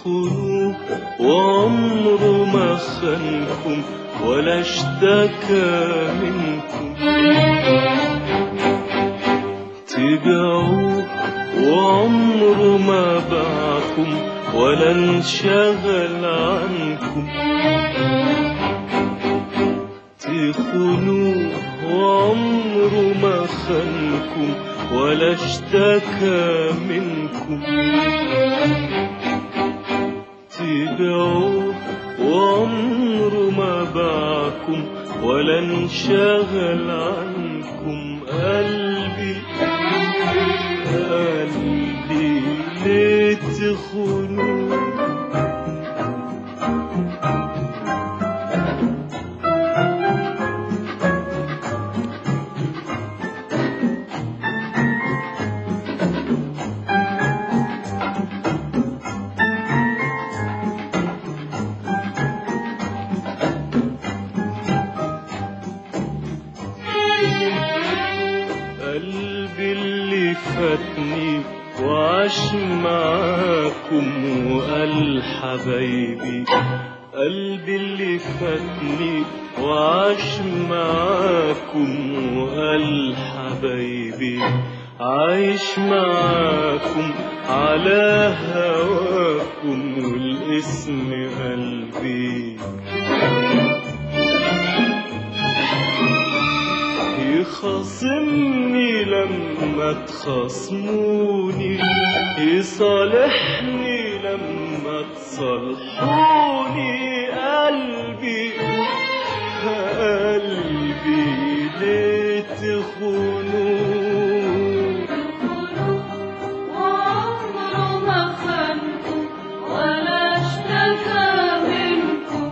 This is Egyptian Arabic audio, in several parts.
تخونوه وعمره ما خانكم ولا اشتكى منكم تبيعوه وعمره ما باعكم ولا انشغل عنكم تخونوه وعمره ما خانكم ولا اشتكى منكم تبيعوه وعمره ما باعكم ولا انشغل عنكم قلبي قلبي ليه تخونوه قلبي اللي فاتني وعاش معاكم وقال حبايبي قلبي اللي فاتني وعاش معاكم وقال حبايبي عايش معاكم على هواكم والاسم قلبي يخاصمني لما تخاصموني يصالحني لما تصالحوني قلبي قلبي ليه تخونوني وعمره ما خانكم ولا اشتكى منكم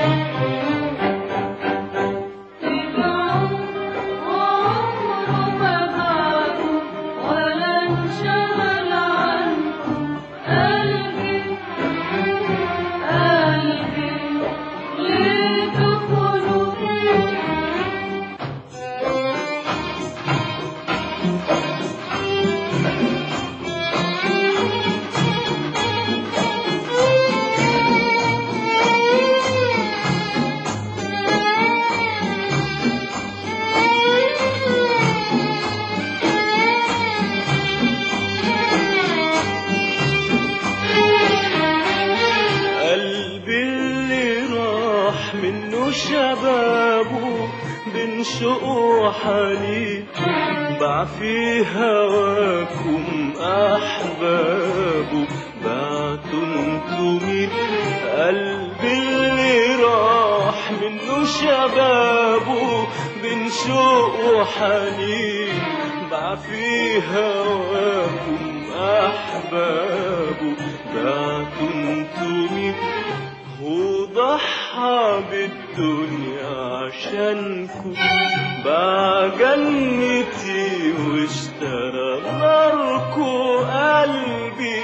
تبعوا وعمره ما باعكم ولا انشغل عنكم قلبي قلبي ليه تخونوني قلبي اللي راح منه شبابه بين شوق وحنين باع في هواكم أحبابه بعتوا انتوا مين قلبي اللي راح منه شبابه بين شوق وحنين باع في هواكم أحبابه بعتوا انتوا مين وضحى بالدنيا عشانكم باع جنتي واشترى ناركو قلبي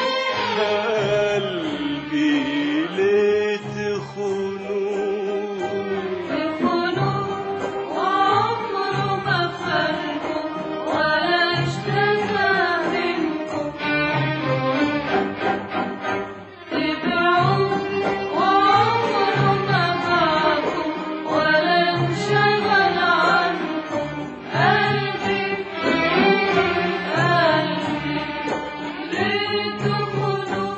قلبي ليه تخونوه تخونوا وعمره ما خانكم ولا اشتكى منكم تبعوا وعمره ما باعكم ولا انشغل عنكم قلبي قلبي ليه تخونوا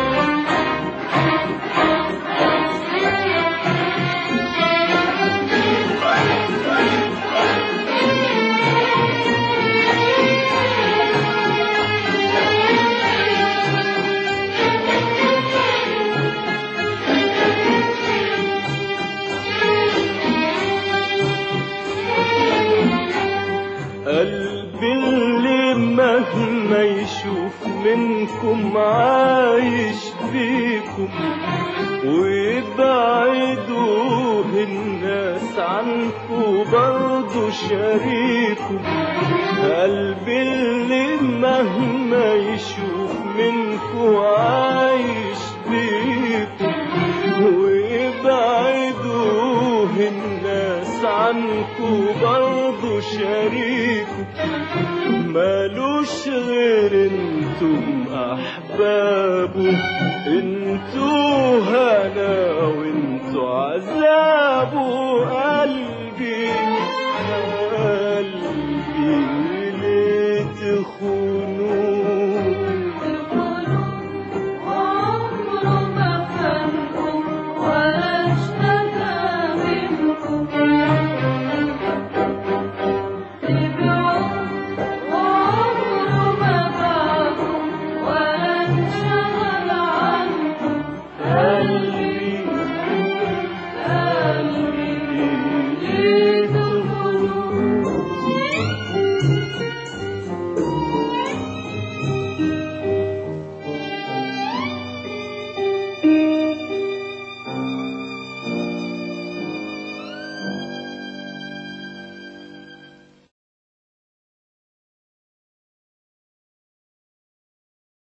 قلبي اللي مهما يشوف منكم عايش فيكم ويبعدوه الناس عنكم برضو شريكم قلبي اللي مهما يشوف منكم عايش فيكم ويبعدوه الناس عنكم برضو شريكم مالوش غير انتوا انتم احبابه انتوا